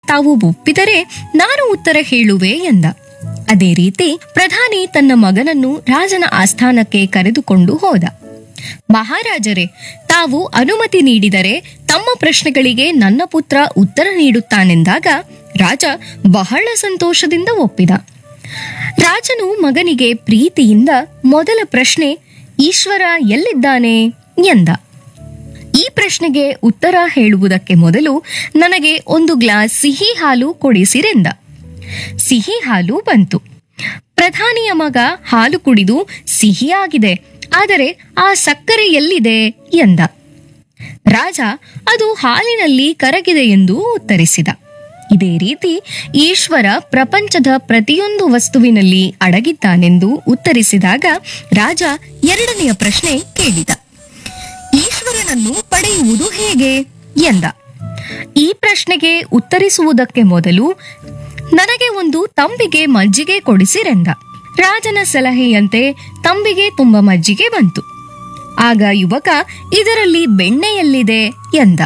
ತಾವು ಒಪ್ಪಿದರೆ ನಾನು ಉತ್ತರ ಹೇಳುವೆ ಎಂದ ಅದೇ ರೀತಿ ಪ್ರಧಾನಿ ತನ್ನ ಮಗನನ್ನು ರಾಜನ ಆಸ್ಥಾನಕ್ಕೆ ಕರೆದುಕೊಂಡು ಹೋದ ಮಹಾರಾಜರೇ ತಾವು ಅನುಮತಿ ನೀಡಿದರೆ ತಮ್ಮ ಪ್ರಶ್ನೆಗಳಿಗೆ ನನ್ನ ಪುತ್ರ ಉತ್ತರ ನೀಡುತ್ತಾನೆಂದಾಗ ರಾಜ ಬಹಳ ಸಂತೋಷದಿಂದ ಒಪ್ಪಿದ ರಾಜನು ಮಗನಿಗೆ ಪ್ರೀತಿಯಿಂದ ಮೊದಲ ಪ್ರಶ್ನೆ ಈಶ್ವರ ಎಲ್ಲಿದ್ದಾನೆ ಎಂದ ಈ ಪ್ರಶ್ನೆಗೆ ಉತ್ತರ ಹೇಳುವುದಕ್ಕೆ ಮೊದಲು ನನಗೆ ಒಂದು ಗ್ಲಾಸ್ ಸಿಹಿ ಹಾಲು ಕೊಡಿಸಿರೆಂದ ಸಿಹಿ ಹಾಲು ಬಂತು ಪ್ರಧಾನಿಯ ಮಗ ಹಾಲು ಕುಡಿದು ಸಿಹಿಯಾಗಿದೆ ಆದರೆ ಆ ಸಕ್ಕರೆ ಎಲ್ಲಿದೆ ಎಂದ ರಾಜ ಅದು ಹಾಲಿನಲ್ಲಿ ಕರಗಿದೆ ಎಂದು ಉತ್ತರಿಸಿದ ಇದೇ ರೀತಿ ಈಶ್ವರ ಪ್ರಪಂಚದ ಪ್ರತಿಯೊಂದು ವಸ್ತುವಿನಲ್ಲಿ ಅಡಗಿದ್ದಾನೆಂದು ಉತ್ತರಿಸಿದಾಗ ರಾಜ ಎರಡನೆಯ ಪ್ರಶ್ನೆ ಕೇಳಿದ ಈಶ್ವರನನ್ನು ಪಡೆಯುವುದು ಹೇಗೆ ಎಂದ ಈ ಪ್ರಶ್ನೆಗೆ ಉತ್ತರಿಸುವುದಕ್ಕೆ ಮೊದಲು ನನಗೆ ಒಂದು ತಂಬಿಗೆ ಮಜ್ಜಿಗೆ ಕೊಡಿಸಿರೆಂದ ರಾಜನ ಸಲಹೆಯಂತೆ ತಂಬಿಗೆ ತುಂಬ ಮಜ್ಜಿಗೆ ಬಂತು ಆಗ ಯುವಕ ಇದರಲ್ಲಿ ಬೆಣ್ಣೆ ಎಲ್ಲಿದೆ ಎಂದ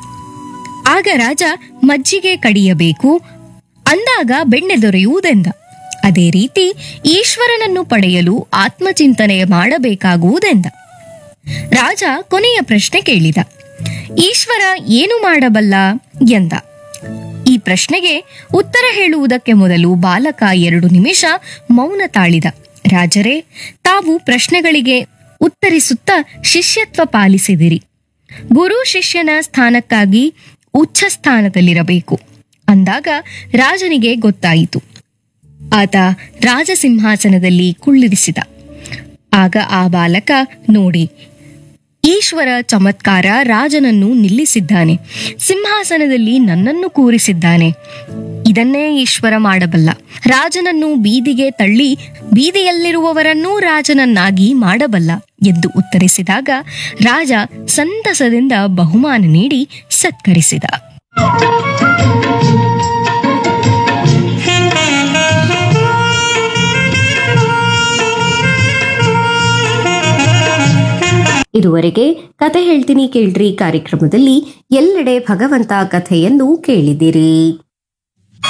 ಆಗ ರಾಜ ಮಜ್ಜಿಗೆ ಕಡಿಯಬೇಕು ಅಂದಾಗ ಬೆಣ್ಣೆ ದೊರೆಯುವುದೆಂದ ಅದೇ ರೀತಿ ಈಶ್ವರನನ್ನು ಪಡೆಯಲು ಆತ್ಮಚಿಂತನೆ ಮಾಡಬೇಕಾಗುವುದೆಂದ ರಾಜ ಕೊನೆಯ ಪ್ರಶ್ನೆ ಕೇಳಿದ ಈಶ್ವರ ಏನು ಮಾಡಬಲ್ಲ ಎಂದ ಈ ಪ್ರಶ್ನೆಗೆ ಉತ್ತರ ಹೇಳುವುದಕ್ಕೆ ಮೊದಲು ಬಾಲಕ ಎರಡು ನಿಮಿಷ ಮೌನ ತಾಳಿದ ರಾಜರೇ ತಾವು ಪ್ರಶ್ನೆಗಳಿಗೆ ಉತ್ತರಿಸುತ್ತಾ ಶಿಷ್ಯತ್ವ ಪಾಲಿಸಿದಿರಿ ಗುರು ಶಿಷ್ಯನ ಸ್ಥಾನಕ್ಕಾಗಿ ಉಚ್ಚ ಸ್ಥಾನದಲ್ಲಿರಬೇಕು ಅಂದಾಗ ರಾಜನಿಗೆ ಗೊತ್ತಾಯಿತು ಆತ ರಾಜಸಿಂಹಾಸನದಲ್ಲಿ ಕುಳ್ಳಿರಿಸಿದ ಆಗ ಆ ಬಾಲಕ ನೋಡಿ ಈಶ್ವರ ಚಮತ್ಕಾರ ರಾಜನನ್ನು ನಿಲ್ಲಿಸಿದ್ದಾನೆ ಸಿಂಹಾಸನದಲ್ಲಿ ನನ್ನನ್ನು ಕೂರಿಸಿದ್ದಾನೆ ಇದನ್ನೇ ಈಶ್ವರ ಮಾಡಬಲ್ಲ ರಾಜನನ್ನು ಬೀದಿಗೆ ತಳ್ಳಿ ಬೀದಿಯಲ್ಲಿರುವವರನ್ನೂ ರಾಜನನ್ನಾಗಿ ಮಾಡಬಲ್ಲ ಎಂದು ಉತ್ತರಿಸಿದಾಗ ರಾಜ ಸಂತಸದಿಂದ ಬಹುಮಾನ ನೀಡಿ ಸತ್ಕರಿಸಿದ ಇದುವರೆಗೆ ಕತೆ ಹೇಳ್ತೀನಿ ಕೇಳ್ರಿ ಕಾರ್ಯಕ್ರಮದಲ್ಲಿ ಎಲ್ಲೆಡೆ ಭಗವಂತ ಕಥೆಯನ್ನು ಕೇಳಿದಿರಿ